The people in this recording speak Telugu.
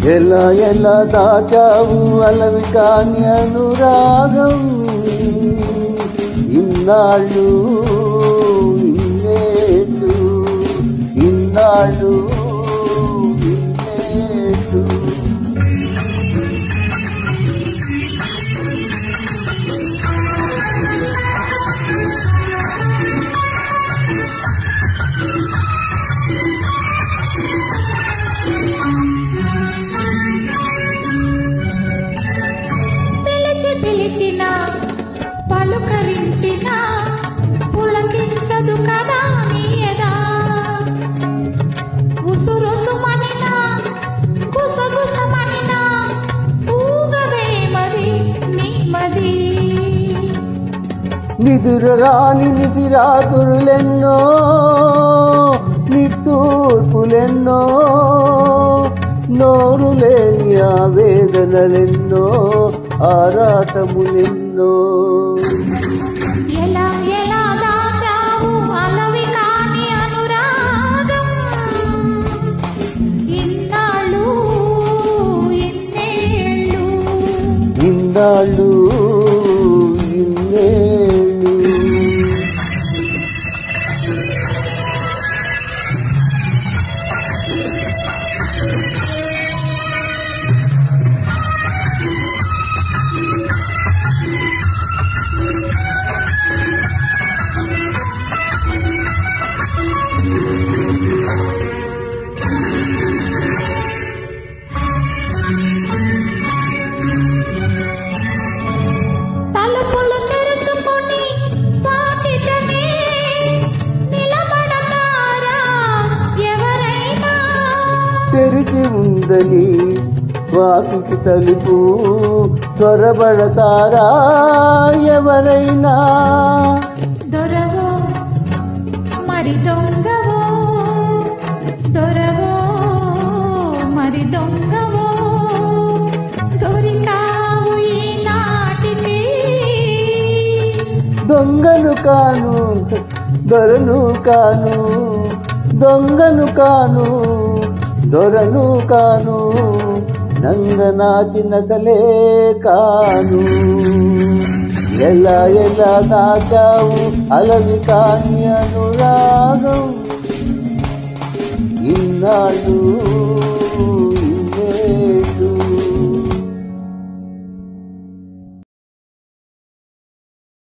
ఎలా ఎలా దాచావు అలవి కాని అనురాగం ఇన్నాళ్ళు ఇన్నేళ్ళు ఇన్నాళ్ళు ఇన్నేళ్ళు పిలిచి పిలిచిన పలుకరించిన పులకించదు కదా నీయదా ఉసురుసుమనిన గుసగుసమనిన ఊగవే మది నీ మది నిదురరాని నిసిరాకురులెన్నో నిట్టూర్పులెన్నో నోరు లేని ఆవేదనలెన్నో ఆరాటములెన్నో ఎలా ఎలా దాచావు అలవి కాని అనురాగం ఇన్నాళ్ళు ఇన్నేళ్ళు ఇన్నాళ్ళు ఇన్నేళ్ళు తలుపులు తెరుచుకొని వాకిటనే నిలబడతారా ఎవరైనా తెరిచి ఉందని వాకికి తలుపు త్వరబడతారా ఎవరైనా దొరవో మరి దొంగవో దొరవో మరి దొంగవో దొరికావు ఈనాటికి దొంగను కాను దొరను కాను దొంగను కాను దొరను కాను నంగనాచిన సలే కాను ఎలా ఎలా దాచావు అలవి కాని అనురాగం ఇన్నాళ్ళు